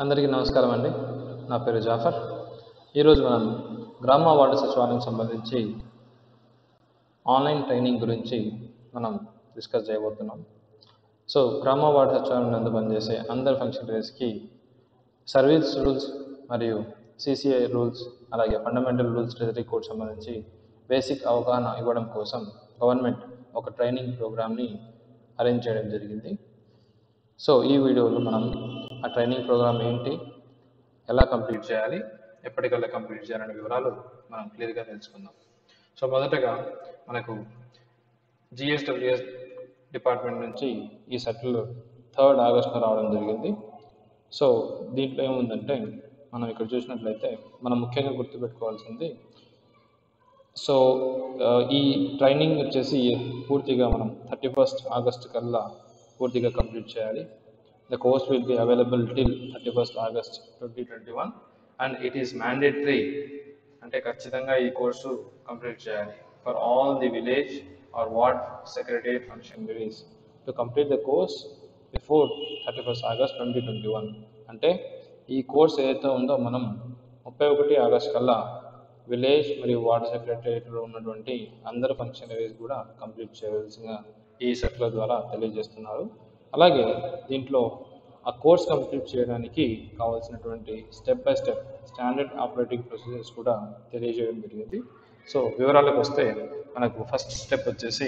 అందరికీ నమస్కారం అండి నా పేరు జాఫర్ ఈరోజు మనం గ్రామ వార్డు సచివాలయం సంబంధించి ఆన్లైన్ ట్రైనింగ్ గురించి మనం డిస్కస్ చేయబోతున్నాం సో గ్రామ వార్డు సచివాలయం నందు పనిచేసే అందరు ఫంక్షనరీస్కి సర్వీస్ రూల్స్ మరియు సిసిఐ రూల్స్ అలాగే ఫండమెంటల్ రూల్స్ ట్రెజరీ కోడ్ సంబంధించి బేసిక్ అవగాహన ఇవ్వడం కోసం గవర్నమెంట్ ఒక ట్రైనింగ్ ప్రోగ్రామ్ని అరేంజ్ చేయడం జరిగింది సో ఈ వీడియోలో మనం ఆ ట్రైనింగ్ ప్రోగ్రామ్ ఏంటి ఎలా కంప్లీట్ చేయాలి ఎప్పటికల్లా కంప్లీట్ చేయాలనే వివరాలు మనం క్లియర్గా తెలుసుకుందాం సో మొదటగా మనకు జిఎస్డబ్ల్యూఎస్ డిపార్ట్మెంట్ నుంచి ఈ సర్టిల్ థర్డ్ ఆగస్ట్న రావడం జరిగింది సో దీంట్లో ఏముందంటే మనం ఇక్కడ చూసినట్లయితే మనం ముఖ్యంగా గుర్తుపెట్టుకోవాల్సింది సో ఆ, ఈ ట్రైనింగ్ వచ్చేసి పూర్తిగా మనం థర్టీ ఫస్ట్ ఆగస్ట్ కల్లా పూర్తిగా కంప్లీట్ చేయాలి the course will be available till thirty first August twenty twenty one and it is mandatory అంటే ఖచ్చితంగా ఈ కోర్సు కంప్లీట్ చేయాలి for all the village or ward secretary functionaries to complete the course before thirty first August twenty twenty one అంటే ఈ course ఏదైతే ఉందో మనం ముప్పై ఒకటి ఆగస్ట్ కల్లా విలేజ్ మరియు వార్డ్ సెక్రటరీలో ఉన్నటువంటి అందరు ఫంక్షనరీస్ కూడా కంప్లీట్ చేయవలసిన ఈ సర్కులర్ ద్వారా తెలియజేస్తున్నారు అలాగే దీంట్లో ఆ కోర్స్ కంప్లీట్ చేయడానికి కావాల్సినటువంటి step by step standard operating procedures కూడా తెలియజేయడం జరిగింది సో వివరాలకు వస్తే మనకు ఫస్ట్ స్టెప్ వచ్చేసి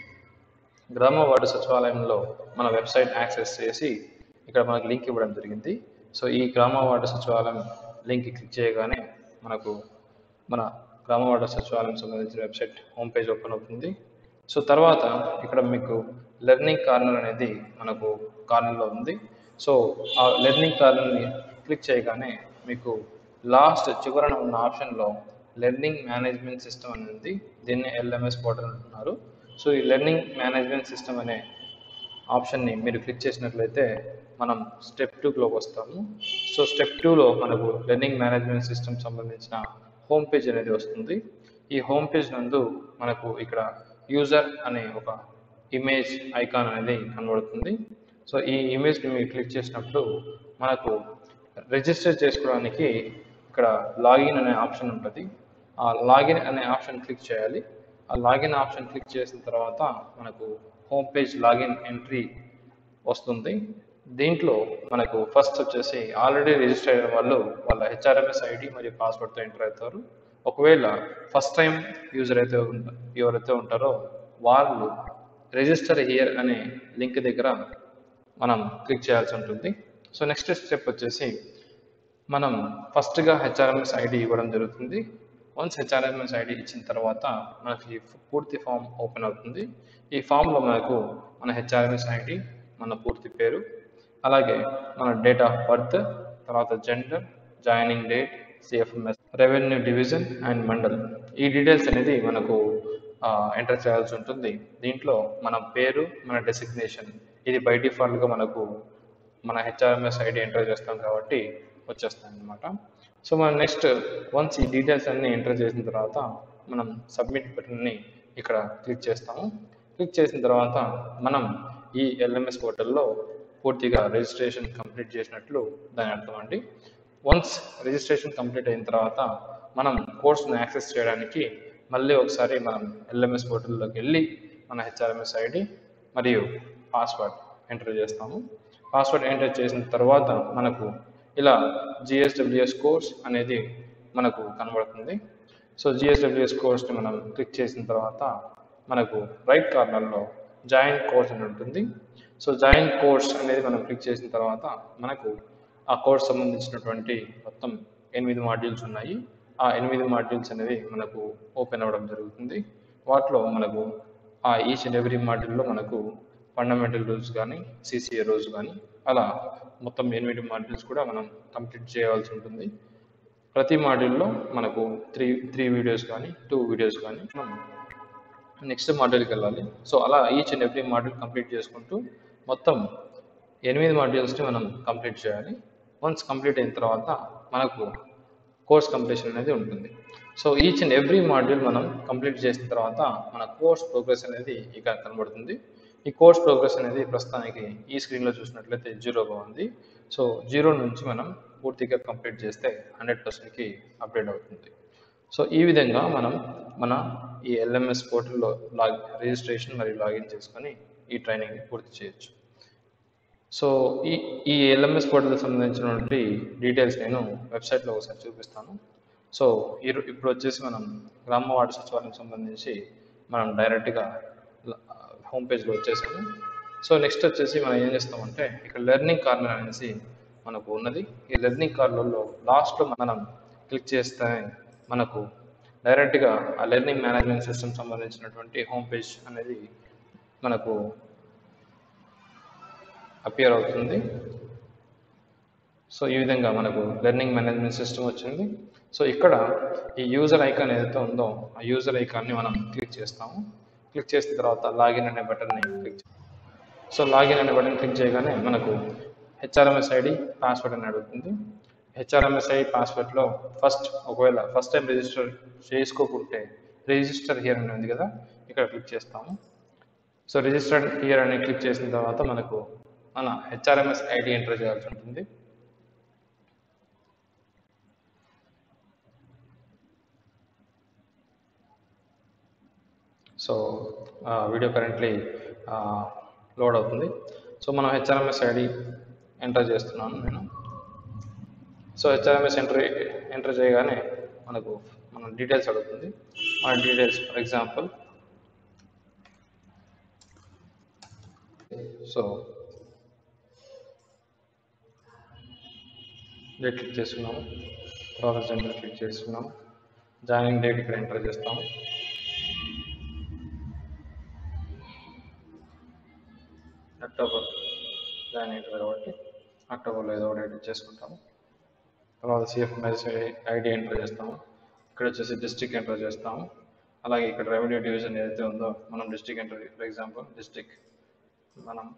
గ్రామ వార్డు సచివాలయంలో మన వెబ్సైట్ యాక్సెస్ చేసి ఇక్కడ మనకు లింక్ ఇవ్వడం జరిగింది సో ఈ గ్రామ వార్డు సచివాలయం లింక్ క్లిక్ చేయగానే మనకు మన గ్రామ వార్డు సచివాలయం సంబంధించిన వెబ్సైట్ హోమ్ పేజ్ ఓపెన్ అవుతుంది సో తర్వాత ఇక్కడ మీకు లెర్నింగ్ కార్నర్ అనేది మనకు కార్నర్లో ఉంది సో ఆ లెర్నింగ్ కార్నర్ని క్లిక్ చేయగానే మీకు లాస్ట్ చివరన ఉన్న ఆప్షన్లో లెర్నింగ్ మేనేజ్మెంట్ సిస్టమ్ అని ఉంది దీన్ని ఎల్ఎంఎస్ పోర్టల్ అంటున్నారు సో ఈ లెర్నింగ్ మేనేజ్మెంట్ సిస్టమ్ అనే ఆప్షన్ని మీరు క్లిక్ చేసినట్లయితే మనం స్టెప్ టూలోకి వస్తాము సో స్టెప్ టూలో మనకు లెర్నింగ్ మేనేజ్మెంట్ సిస్టమ్ సంబంధించిన హోమ్ పేజ్ అనేది వస్తుంది ఈ హోమ్ పేజ్ నందు మనకు ఇక్కడ యూజర్ అనే ఒక ఇమేజ్ ఐకాన్ అనేది కనబడుతుంది సో ఈ ఇమేజ్ని మీరు క్లిక్ చేసినప్పుడు మనకు రిజిస్టర్ చేసుకోవడానికి ఇక్కడ లాగిన్ అనే ఆప్షన్ ఉంటుంది ఆ లాగిన్ అనే ఆప్షన్ క్లిక్ చేయాలి ఆ లాగిన్ ఆప్షన్ క్లిక్ చేసిన తర్వాత మనకు హోమ్ పేజ్ లాగిన్ ఎంట్రీ వస్తుంది దీంట్లో మనకు ఫస్ట్ వచ్చేసి ఆల్రెడీ రిజిస్టర్ అయిన వాళ్ళు వాళ్ళ హెచ్ఆర్ఎంఎస్ ఐడి మరియు పాస్వర్డ్తో ఎంటర్ అవుతారు ఒకవేళ ఫస్ట్ టైం యూజర్ అయితే ఉంట ఎవరైతే ఉంటారో వాళ్ళు రిజిస్టర్ హియర్ అనే లింక్ దగ్గర మనం క్లిక్ చేయాల్సి ఉంటుంది సో నెక్స్ట్ స్టెప్ వచ్చేసి మనం ఫస్ట్గా హెచ్ఆర్ఎంఎస్ ఐడి ఇవ్వడం జరుగుతుంది వన్స్ హెచ్ఆర్ఎంఎస్ ఐడి ఇచ్చిన తర్వాత మనకి ఈ పూర్తి ఫామ్ ఓపెన్ అవుతుంది ఈ ఫామ్లో మనకు మన హెచ్ఆర్ఎంఎస్ ఐడి మన పూర్తి పేరు అలాగే మన డేట్ ఆఫ్ బర్త్ తర్వాత gender joining date CFMS revenue division and mandal ఈ డీటెయిల్స్ అనేది మనకు ఎంటర్ చేయాల్సి ఉంటుంది దీంట్లో మన పేరు మన డెసిగ్నేషన్ ఇది బై డిఫాల్ట్గా మనకు మన హెచ్ఆర్ఎంఎస్ ఐడి ఎంటర్ చేస్తాం కాబట్టి వచ్చేస్తాయి అన్నమాట సో మనం నెక్స్ట్ వన్స్ ఈ డీటెయిల్స్ అన్ని ఎంటర్ చేసిన తర్వాత మనం సబ్మిట్ బటన్ని ఇక్కడ క్లిక్ చేస్తాము క్లిక్ చేసిన తర్వాత మనం ఈ ఎల్ఎంఎస్ పోర్టల్లో పూర్తిగా రిజిస్ట్రేషన్ కంప్లీట్ చేసినట్లు దాని అర్థం అండి వన్స్ రిజిస్ట్రేషన్ కంప్లీట్ అయిన తర్వాత మనం కోర్సును యాక్సెస్ చేయడానికి మళ్ళీ ఒకసారి మనం ఎల్ఎంఎస్ పోర్టల్లోకి వెళ్ళి మన హెచ్ఆర్ఎంఎస్ ఐడి మరియు పాస్వర్డ్ ఎంటర్ చేస్తాము పాస్వర్డ్ ఎంటర్ చేసిన తర్వాత మనకు ఇలా జిఎస్డబ్ల్యూఎస్ కోర్స్ అనేది మనకు కనబడుతుంది సో జిఎస్డబ్ల్యూఎస్ కోర్స్ని మనం క్లిక్ చేసిన తర్వాత మనకు రైట్ కార్నర్లో జాయిన్ కోర్స్ అని ఉంటుంది సో జాయిన్ కోర్స్ అనేది మనం క్లిక్ చేసిన తర్వాత మనకు ఆ కోర్స్ సంబంధించినటువంటి మొత్తం ఎనిమిది మాడ్యూల్స్ ఉన్నాయి ఆ ఎనిమిది మాడ్యూల్స్ అనేవి మనకు ఓపెన్ అవ్వడం జరుగుతుంది వాటిలో మనకు ఆ ఈచ్ అండ్ ఎవ్రీ మాడ్యూల్లో మనకు ఫండమెంటల్ రూల్స్ కానీ సిసిఏ రూల్స్ కానీ అలా మొత్తం ఎనిమిది మాడ్యూల్స్ కూడా మనం కంప్లీట్ చేయాల్సి ఉంటుంది ప్రతి మాడ్యూల్లో మనకు త్రీ త్రీ వీడియోస్ కానీ టూ వీడియోస్ కానీ మనం నెక్స్ట్ మాడ్యూల్కి వెళ్ళాలి సో అలా each and every module complete చేసుకుంటూ మొత్తం ఎనిమిది మాడ్యూల్స్ని మనం కంప్లీట్ చేయాలి వన్స్ కంప్లీట్ అయిన తర్వాత మనకు కోర్స్ కంప్లీషన్ అనేది ఉంటుంది so each and every module మనం కంప్లీట్ చేసిన తర్వాత మన కోర్స్ ప్రోగ్రెస్ అనేది ఇక్కడ కనబడుతుంది ఈ కోర్స్ ప్రోగ్రెస్ అనేది ప్రస్తుతానికి ఈ స్క్రీన్లో చూసినట్లయితే జీరోగా ఉంది సో జీరో నుంచి మనం పూర్తిగా కంప్లీట్ చేస్తే హండ్రెడ్ పర్సెంట్కి అప్డేట్ అవుతుంది సో ఈ విధంగా మనం మన ఈ ఎల్ఎంఎస్ పోర్టల్లో లాగ్ రిజిస్ట్రేషన్ మరియు లాగిన్ చేసుకొని ఈ ట్రైనింగ్ని పూర్తి చేయొచ్చు సో ఈ ఈ ఎల్ఎంఎస్ పోర్టల్కి సంబంధించినటువంటి డీటెయిల్స్ నేను వెబ్సైట్లో ఒకసారి చూపిస్తాను సో ఈ ఇప్పుడు వచ్చేసి మనం గ్రామ వార్డు సచివాలయం సంబంధించి మనం డైరెక్ట్గా హోమ్ పేజ్లో వచ్చేసాము సో నెక్స్ట్ వచ్చేసి మనం ఏం చేస్తామంటే ఇక్కడ లెర్నింగ్ కార్నర్ అనేసి మనకు ఉన్నది ఈ లెర్నింగ్ కార్నర్లో లాస్ట్లో మనం క్లిక్ చేస్తే మనకు డైరెక్ట్గా ఆ లెర్నింగ్ మేనేజ్మెంట్ సిస్టమ్ సంబంధించినటువంటి హోమ్ పేజ్ అనేది మనకు అపియర్ అవుతుంది సో ఈ విధంగా మనకు లెర్నింగ్ మేనేజ్మెంట్ సిస్టమ్ వచ్చింది సో ఇక్కడ ఈ యూజర్ ఐకాన్ ఏదైతే ఉందో ఆ యూజర్ ఐకాన్ని మనం క్లిక్ చేస్తాము క్లిక్ చేసిన తర్వాత లాగిన్ అనే బటన్ని క్లిక్ సో లాగిన్ అనే బటన్ క్లిక్ చేయగానే మనకు హెచ్ఆర్ఎంఎస్ ఐడి పాస్వర్డ్ అని అడుగుతుంది హెచ్ఆర్ఎంఎస్ ఐడి పాస్వర్డ్లో ఫస్ట్ ఒకవేళ ఫస్ట్ టైం రిజిస్టర్ చేసుకోకుంటే రిజిస్టర్ హియర్ అని ఉంది కదా ఇక్కడ క్లిక్ చేస్తాము సో రిజిస్టర్డ్ హియర్ అని క్లిక్ చేసిన తర్వాత మనకు మన హెచ్ఆర్ఎంఎస్ ఐడి ఎంటర్ చేయాల్సి ఉంటుంది సో వీడియో కరెంట్లీ లోడ్ అవుతుంది సో మనం హెచ్ఆర్ఎంఎస్ ఐడి ఎంటర్ చేస్తున్నాను నేను సో హెచ్ఆర్ఎంఎస్ ఎంటర్ ఎంటర్ చేయగానే మనకు మన డీటెయిల్స్ అడుగుతుంది మన details for example so date click చేస్తున్నాము తర్వాత జెండర్ క్లిక్ చేస్తున్నాము జాయినింగ్ డేట్ ఇక్కడ ఎంటర్ చేస్తాము అక్టోబర్ జాయిన్ అవుతుంది కాబట్టి అక్టోబర్లో ఏదో ఒకటి ఎడిట్ చేసుకుంటాము తర్వాత సిఎఫ్ మెసేజ్ ఐడి ఎంటర్ చేస్తాము ఇక్కడ వచ్చేసి డిస్టిక్ ఎంటర్ చేస్తాము అలాగే ఇక్కడ రెవెన్యూ డివిజన్ ఏదైతే ఉందో మనం district enter for example district మనం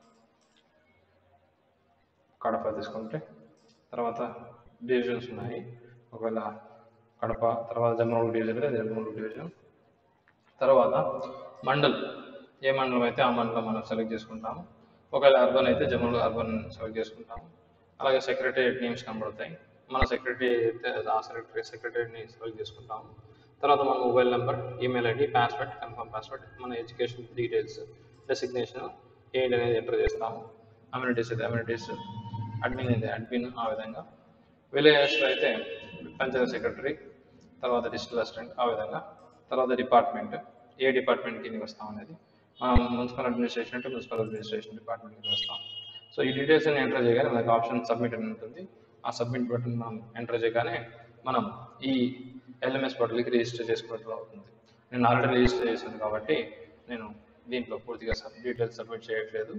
కడప తీసుకుంటే తర్వాత డివిజన్స్ ఉన్నాయి ఒకవేళ కడప తర్వాత జమ్మూరు డివిజన్ అయితే జమ్మూరు డివిజన్ తర్వాత మండల్ ఏ మండలం అయితే ఆ మండలం మనం సెలెక్ట్ చేసుకుంటాము ఒకవేళ అర్బన్ అయితే జమ్మూరు అర్బన్ సెలెక్ట్ చేసుకుంటాము అలాగే సెక్రటరియట్ నేమ్స్ కనబడతాయి మన సెక్రటరీ అయితే ఆ సెక్రటరీ సెక్రటరీని సెలెక్ట్ చేసుకుంటాము తర్వాత మన mobile number email ID password confirm password మన ఎడ్యుకేషన్ డీటెయిల్స్ డెసిగ్నేషన్ ఏంటి అనేది ఎంటర్ చేస్తాము అమ్యూనిటీస్ అయితే అమ్యూనిటీస్ అడ్మిన్ అయితే అడ్మిన్ ఆ విధంగా విలేజెస్లో అయితే పంచాయత్ సెక్రటరీ తర్వాత డిజిటల్ అసిస్టెంట్ ఆ విధంగా తర్వాత డిపార్ట్మెంట్ ఏ డిపార్ట్మెంట్ కిందకి వస్తాం అనేది మనం మున్సిపల్ అడ్మినిస్ట్రేషన్ అంటే మున్సిపల్ అడ్మినిస్ట్రేషన్ డిపార్ట్మెంట్ కింద వస్తాం సో ఈ డీటెయిల్స్ అన్ని ఎంటర్ చేయగానే మనకి ఆప్షన్ సబ్మిట్ అని ఉంటుంది ఆ సబ్మిట్ బటన్ మనం ఎంటర్ చేయగానే మనం ఈ ఎల్ఎంఎస్ పోర్టల్కి రిజిస్టర్ చేసుకున్నట్లు అవుతుంది నేను ఆల్రెడీ రిజిస్టర్ చేశాను కాబట్టి నేను దీంట్లో పూర్తిగా సబ్ డీటెయిల్స్ సబ్మిట్ చేయట్లేదు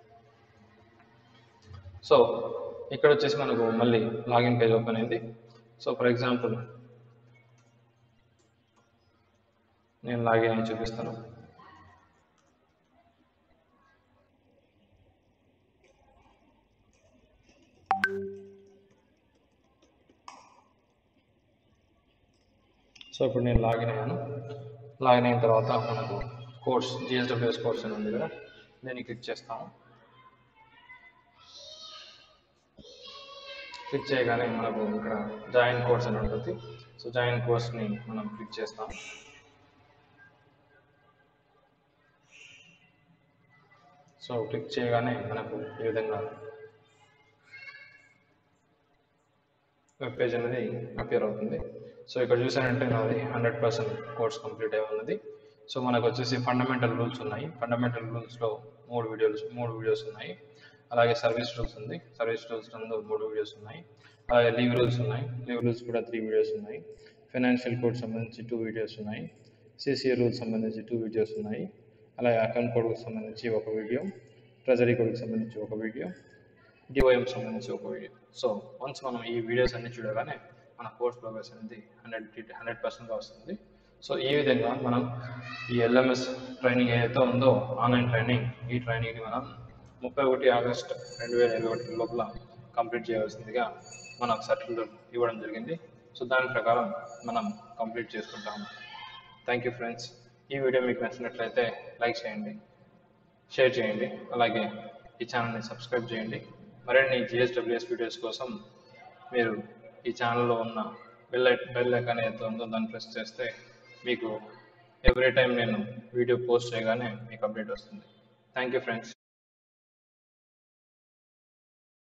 సో ఇక్కడ వచ్చేసి మనకు మళ్ళీ లాగిన్ పేజ్ ఓపెన్ అయింది సో ఫర్ ఎగ్జాంపుల్ నేను లాగిన్ అని చూపిస్తాను సో ఇప్పుడు నేను లాగిన్ అయ్యాను లాగిన్ అయిన తర్వాత మనకు కోర్స్ జిఎస్డబ్ల్యూఎస్ కోర్స్ అని ఉంది కదా దీన్ని క్లిక్ చేస్తాము క్లిక్ చేయగానే మనకు ఇక్కడ జాయిన్ కోర్స్ అని ఉంటుంది సో జాయిన్ కోర్స్ని మనం క్లిక్ చేస్తాం సో క్లిక్ చేయగానే మనకు ఈ విధంగా వెబ్ పేజ్ అనేది అపియర్ అవుతుంది సో ఇక్కడ చూసానంటే నాది హండ్రెడ్ పర్సెంట్ కోర్స్ కంప్లీట్ అయి ఉన్నది సో మనకు వచ్చేసి ఫండమెంటల్ రూల్స్ ఉన్నాయి ఫండమెంటల్ రూల్స్లో మూడు వీడియోస్ మూడు వీడియోస్ ఉన్నాయి అలాగే సర్వీస్ రూల్స్ ఉంది సర్వీస్ రూల్స్ నందు మూడు వీడియోస్ ఉన్నాయి అలాగే లీవ్ రూల్స్ ఉన్నాయి లీవ్ రూల్స్ కూడా త్రీ వీడియోస్ ఉన్నాయి ఫైనాన్షియల్ కోడ్ సంబంధించి టూ వీడియోస్ ఉన్నాయి సిసిఏ రూల్స్ సంబంధించి టూ వీడియోస్ ఉన్నాయి అలాగే అకౌంట్ కోడ్కి సంబంధించి ఒక వీడియో ట్రెజరీ కోడ్కి సంబంధించి ఒక వీడియో డిఓఎం సంబంధించి ఒక వీడియో సో వన్స్ మనం ఈ వీడియోస్ అన్ని చూడగానే మన కోర్స్ ప్రోగ్రెస్ అనేది హండ్రెడ్ హండ్రెడ్ పర్సెంట్గా వస్తుంది సో ఈ విధంగా మనం ఈ ఎల్ఎంఎస్ ట్రైనింగ్ ఏదైతే ఉందో ఆన్లైన్ ట్రైనింగ్ ఈ ట్రైనింగ్ని మనం ముప్పై ఒకటి ఆగస్ట్ రెండు వేల ఇరవై ఒకటి లోపల కంప్లీట్ చేయవలసిందిగా మనకు సర్టిఫికేట్ ఇవ్వడం జరిగింది సో దాని ప్రకారం మనం కంప్లీట్ చేసుకుంటాము థ్యాంక్ యూ ఫ్రెండ్స్ ఈ వీడియో మీకు నచ్చినట్లయితే లైక్ చేయండి షేర్ చేయండి అలాగే ఈ ఛానల్ని సబ్స్క్రైబ్ చేయండి మరిన్ని జిఎస్డబ్ల్యూఎస్ వీడియోస్ కోసం మీరు ఈ ఛానల్లో ఉన్న బెల్ ఐ- బెల్ ఐకాన్ ఏదైతే ఉందో దాన్ని ప్రెస్ చేస్తే మీకు ఎవ్రీ టైం నేను వీడియో పోస్ట్ చేయగానే మీకు అప్డేట్ వస్తుంది థ్యాంక్ యూ ఫ్రెండ్స్